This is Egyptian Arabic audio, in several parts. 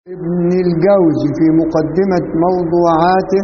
ابن الجوزي في مقدمة موضوعاته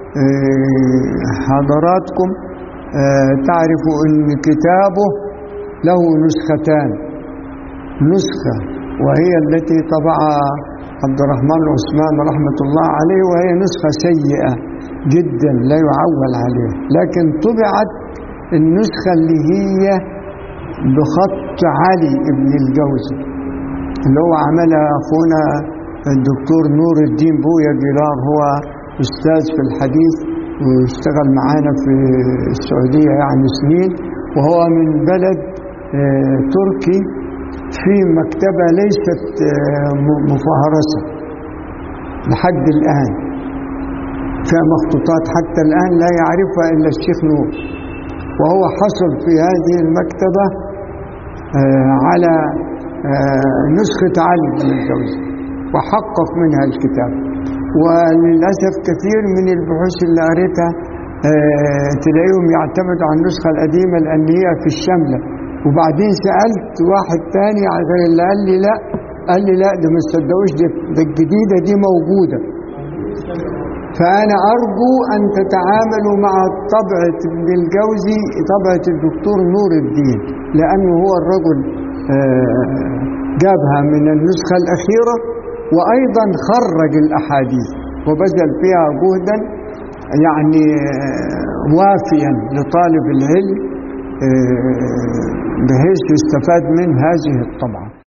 حضراتكم تعرفوا أن كتابه له نسختان نسخة وهي التي طبعها عبد الرحمن العثمان رحمة الله عليه وهي نسخة سيئة جدا لا يعول عليها لكن طبعت النسخة اللي هي بخط علي ابن الجوزي اللي هو عملها أخونا الدكتور نور الدين بويا جيلار هو أستاذ في الحديث واشتغل معانا في السعودية يعني سنين وهو من بلد تركي في مكتبة ليست مفهرسة لحد الآن فيها مخطوطات حتى الآن لا يعرفها إلا الشيخ نور وهو حصل في هذه المكتبة على نسخة علي بن الجوزي وحقق منها الكتاب وللأسف كثير من البحوث اللي قريتها تلاقيهم يعتمدوا على النسخة القديمة لأن هي في الشاملة وبعدين سألت واحد تاني غير اللي قال لي لا قال لي لا ده ما تصدقوش ده, ده الجديدة دي موجودة فأنا أرجو أن تتعاملوا مع طبعة ابن الجوزي طبعة الدكتور نور الدين لأنه هو الرجل جابها من النسخة الأخيرة وأيضا خرج الأحاديث وبذل فيها جهدا يعني وافيا لطالب العلم بحيث يستفاد من هذه الطبعة